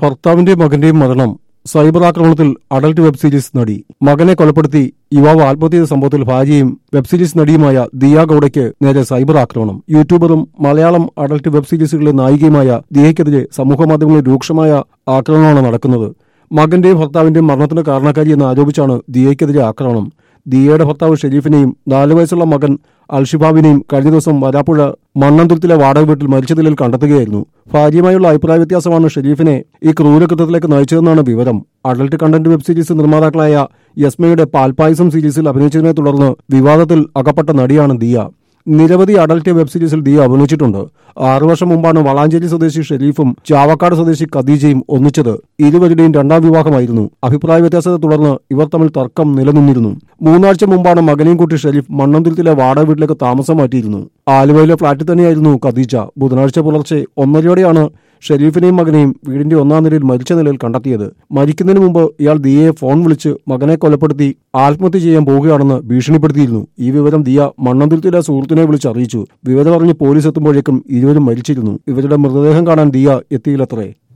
ഭർത്താവിന്റെയും മകന്റെയും മരണം സൈബർ ആക്രമണത്തിൽ adult web series നടി മകനെ കൊലപ്പെടുത്തി യുവാവ് ആത്മഹത്യ ചെയ്ത സംഭവത്തിൽ ഭാര്യയും വെബ് സീരീസ് നടിയുമായ ദിയ ഗൌഡയ്ക്ക് നേരെ സൈബർ ആക്രമണം യൂട്യൂബറും മലയാളം അഡൽട്ട് വെബ് സീരീസുകളിലെ നായികയുമായ ദിയയ്ക്കെതിരെ സമൂഹമാധ്യമങ്ങളിൽ രൂക്ഷമായ ആക്രമണമാണ് നടക്കുന്നത് മകന്റെയും ഭർത്താവിന്റെയും മരണത്തിന് കാരണക്കാരിയെന്ന് ആരോപിച്ചാണ് ദിയയ്ക്കെതിരെ ആക്രമണം ദിയയുടെ ഭർത്താവ് ഷെരീഫിനെയും നാലു വയസ്സുള്ള മകൻ അൽഷിബാബിനെയും കഴിഞ്ഞ ദിവസം വരാപ്പുഴ മണ്ണന്തുരുത്തിലെ വാടക വീട്ടിൽ മരിച്ച നിലയിൽ കണ്ടെത്തുകയായിരുന്നു ഭാര്യയുമായുള്ള അഭിപ്രായ വ്യത്യാസമാണ് ഷെരീഫിനെ ഈ ക്രൂരകൃത്യത്തിലേക്ക് നയിച്ചതെന്നാണ് വിവരം അഡൽട്ട് കണ്ടന്റ് വെബ് സീരീസ് നിർമ്മാതാക്കളായ യസ്മയുടെ പാൽപായസം സീരീസിൽ അഭിനയിച്ചതിനെ തുടർന്ന് വിവാദത്തിൽ അകപ്പെട്ട നടിയാണ് ദിയ നിരവധി അഡൽട്ട് വെബ് സീരീസിൽ ദിയ അഭിനയിച്ചിട്ടുണ്ട് ആറു വർഷം മുമ്പാണ് വളാഞ്ചേരി സ്വദേശി ഷെരീഫും ചാവക്കാട് സ്വദേശി ഖദീജയും ഒന്നിച്ചത് ഇരുവരുടെയും രണ്ടാം വിവാഹമായിരുന്നു അഭിപ്രായ വ്യത്യാസത്തെ തുടർന്ന് ഇവർ തമ്മിൽ തർക്കം നിലനിന്നിരുന്നു മൂന്നാഴ്ച മുമ്പാണ് മകനെയും കൂട്ടി ഷെരീഫ് മണ്ണന്തുരത്തിലെ വാടക വീട്ടിലേക്ക് താമസം മാറ്റിയിരുന്നു ആലുവയിലെ ഫ്ളാറ്റിൽ തന്നെയായിരുന്നു ഖദീജ ബുധനാഴ്ച പുലർച്ചെ ഒന്നരയോടെയാണ് ഷെരീഫിനെയും മകനെയും വീടിന്റെ ഒന്നാം നിലയിൽ മരിച്ച നിലയിൽ കണ്ടെത്തിയത് മരിക്കുന്നതിന് മുമ്പ് ഇയാൾ ദിയയെ ഫോൺ വിളിച്ച് മകനെ കൊലപ്പെടുത്തി ആത്മഹത്യ ചെയ്യാൻ പോവുകയാണെന്ന് ഭീഷണിപ്പെടുത്തിയിരുന്നു ഈ വിവരം ദിയ മണ്ണന്തുരുത്തിലെ സുഹൃത്തിനെ വിളിച്ച് അറിയിച്ചു വിവരം അറിഞ്ഞ് പോലീസ് എത്തുമ്പോഴേക്കും ഇരുവരും മരിച്ചിരുന്നു ഇവരുടെ മൃതദേഹം കാണാൻ ദിയ എത്തിയില്ലത്രേ